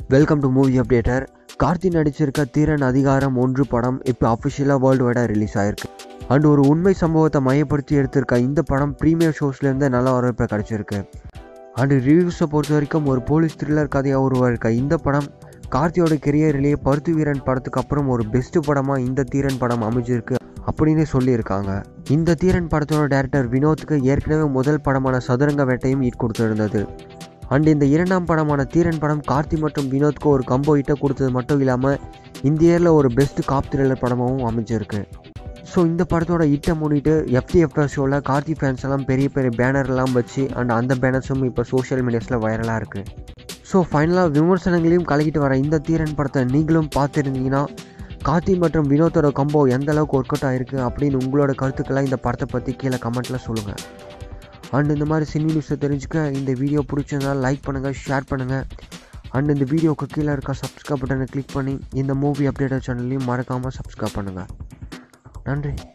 welcome to movie updater Karthi நடிச்சிருக்க தீரன் அதிகாரம் ஒன்று படம் இப்போ அஃபிஷியலாக வேர்ல்டு வைடாக ரிலீஸ் ஆயிருக்கு அண்ட் ஒரு உண்மை சம்பவத்தை மையப்படுத்தி எடுத்திருக்க இந்த படம் ப்ரீமியர் ஷோஸ்லேருந்து நல்ல வரவேற்பு கிடச்சிருக்கு அண்டு ரிவ்யூஸை பொறுத்த வரைக்கும் ஒரு போலீஸ் த்ரில்லர் கதையாக உருவாயிருக்க இந்த படம் கார்த்தியோட கெரியர்லேயே பருத்து வீரன் படத்துக்கு அப்புறம் ஒரு பெஸ்ட் படமாக இந்த தீரன் படம் அமைஞ்சிருக்கு அப்படின்னு சொல்லியிருக்காங்க இந்த தீரன் படத்தோட டேரக்டர் வினோத்துக்கு ஏற்கனவே முதல் படமான சதுரங்க வேட்டையும் ஈட் கொடுத்திருந்தது அண்ட் இந்த இரண்டாம் படமான தீரன் படம் கார்த்தி மற்றும் வினோத்க்கு ஒரு கம்போ இட்ட கொடுத்தது மட்டும் இல்லாமல் இந்த இயரில் ஒரு பெஸ்ட் காப் த்ரில்லர் படமாகவும் அமைஞ்சிருக்கு ஸோ இந்த படத்தோட இட்டை முன்னிட்டு எஃப்டிஎஃப்எஸ் ஷோவில் கார்த்தி ஃபேன்ஸ் எல்லாம் பெரிய பெரிய பேனர்லாம் வச்சு அண்ட் அந்த பேனர்ஸும் இப்போ சோஷியல் மீடியாஸில் வைரலாக இருக்குது ஸோ ஃபைனலாக விமர்சனங்களையும் கலக்கிட்டு வர இந்த தீரன் படத்தை நீங்களும் பார்த்துருந்தீங்கன்னா கார்த்தி மற்றும் வினோத்தோட கம்போ எந்த அளவுக்கு ஒர்க் அவுட் ஆயிருக்கு அப்படின்னு உங்களோட கருத்துக்களை இந்த படத்தை பற்றி கீழே கமெண்ட்டில் சொல்லுங்கள் அண்ட் இந்த மாதிரி சினி நியூஸை தெரிஞ்சுக்க இந்த வீடியோ பிடிச்சிருந்தால் லைக் பண்ணுங்கள் ஷேர் பண்ணுங்கள் அண்ட் இந்த வீடியோக்கு கீழே இருக்க சப்ஸ்கிரைப் பட்டனை கிளிக் பண்ணி இந்த மூவி அப்டேட்டர் சேனல்லையும் மறக்காமல் சப்ஸ்கிரைப் பண்ணுங்கள் நன்றி